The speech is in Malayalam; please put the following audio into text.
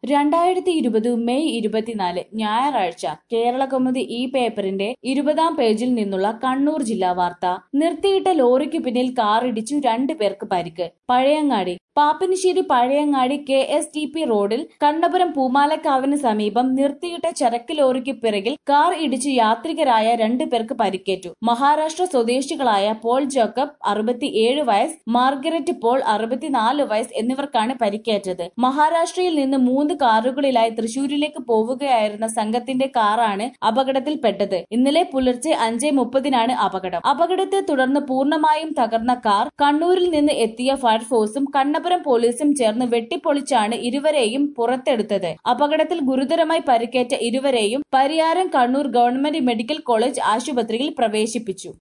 രണ്ടായിരത്തി ഇരുപത് മെയ് ഇരുപത്തിനാല് ഞായറാഴ്ച കേരളകൗമുദി ഈ പേപ്പറിന്റെ ഇരുപതാം പേജിൽ നിന്നുള്ള കണ്ണൂർ ജില്ലാ വാർത്ത നിർത്തിയിട്ട ലോറിക്ക് പിന്നിൽ കാറിടിച്ചു രണ്ടു പേർക്ക് പരിക്ക് Pazhayangadi Pappinissery Pazhayangadi K S T P റോഡിൽ കണ്ണപുരം പൂമാലക്കാവിന് സമീപം നിർത്തിയിട്ട ചരക്ക് ലോറിക്ക് പിറകിൽ കാർ ഇടിച്ച് യാത്രികരായ രണ്ടു പേർക്ക് പരിക്കേറ്റു മഹാരാഷ്ട്ര സ്വദേശികളായ പോൾ ജോക്കബ് അറുപത്തിയേഴ് വയസ്സ് മാർഗരറ്റ് പോൾ അറുപത്തിനാല് വയസ്സ് എന്നിവർക്കാണ് പരിക്കേറ്റത് മഹാരാഷ്ട്രയിൽ നിന്ന് മൂന്ന് കാറുകളിലായി തൃശൂരിലേക്ക് പോവുകയായിരുന്ന സംഘത്തിന്റെ കാറാണ് അപകടത്തിൽപ്പെട്ടത് ഇന്നലെ പുലർച്ചെ അഞ്ചേ മുപ്പതിനാണ് അപകടം അപകടത്തെ തുടർന്ന് പൂർണ്ണമായും തകർന്ന കാർ കണ്ണൂരിൽ നിന്ന് എത്തിയ ഫയർഫോഴ്സും കണ്ണപുരം പോലീസും ചേർന്ന് വെട്ടിപ്പൊളിച്ചാണ് ഇരുവരെയും പുറത്തെടുത്തത് അപകടത്തിൽ ഗുരുതരമായി പരിക്കേറ്റ ഇരുവരെയും Pariyaram Kannur government medical college ആശുപത്രിയിൽ പ്രവേശിപ്പിച്ചു